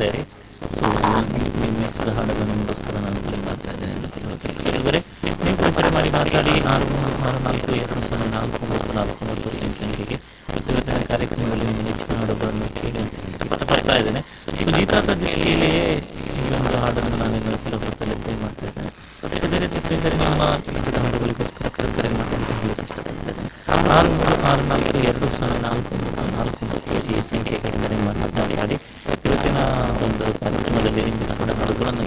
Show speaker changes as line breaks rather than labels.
ಇರುತ್ತೆ ಸೊ ನಿಮ್ಮ ಹೆಸರು ಹಾಡನ್ನು ನಿಮಗೋಸ್ಕರ ನಾನು ಪ್ಲೇ ಮಾಡ್ತಾ ಇದ್ದೇನೆ ಕೆಲವರೆ ನೀವು ಕೂಡ ಕರೆ ಮಾಡಿ ಮಾತಾಡಿ ಆರು ಮೂರು ಆರು ನಾಲ್ಕು ಎರಡು ಸೊನ್ನೆ ನಾಲ್ಕು ಒಂಬತ್ತು ನಾಲ್ಕು ಒಂಬತ್ತು ಸೆಂಟ್ ಸಂಖ್ಯೆಗೆ ಮತ್ತು ಇವತ್ತಿನ ಕಾರ್ಯಕ್ರಮದಲ್ಲಿ ನಿಮ್ಮ ನೆಚ್ಚಿನ ಹಾಡುಗಳನ್ನು ಕೇಳಿ ಅಂತ ಹೇಳಕ್ಕೆ ಇಷ್ಟಪಡ್ತಾ ಇದ್ದೇನೆ ಸುಜೀತಾದ ದಿಶೆಯಲ್ಲಿಯೇ ಈ ಒಂದು ಹಾಡನ್ನು ನಾನು ನಿಮ್ಮ ಕೆಲವೊತ್ತಲ್ಲಿ ಪ್ಲೇ ಮಾಡ್ತಾ ಇದ್ದೇನೆ ಸೊ ಅದೇ ರೀತಿ ಸ್ನೇಹಿತರೆ ನಮ್ಮ ಚಿತ್ರದ ಹಾಡುಗಳಿಗೋಸ್ಕರ ಕರೆ ಕರೆ ಮಾಡಿ ಅಂತ ಹೇಳಕ್ಕೆ ಇಷ್ಟಪಡ್ತೇನೆ ಆರು ಮೂರು ಆರು ನಾಲ್ಕು ಎರಡು ಸೊನ್ನೆ ನಾಲ್ಕು ಒಂಬತ್ತು ನಾಲ್ಕು ಒಂಬತ್ತು ಈ ಸಂಖ್ಯೆಗೆ ಕರೆ ಮಾಡಿ ಮಾತನಾಡಿ ಹಾಡಿ ಇವತ್ತಿನ ಒಂದು ಕಾರ್ಯಕ್ರಮದಲ್ಲಿ ನಿಮ್ಮ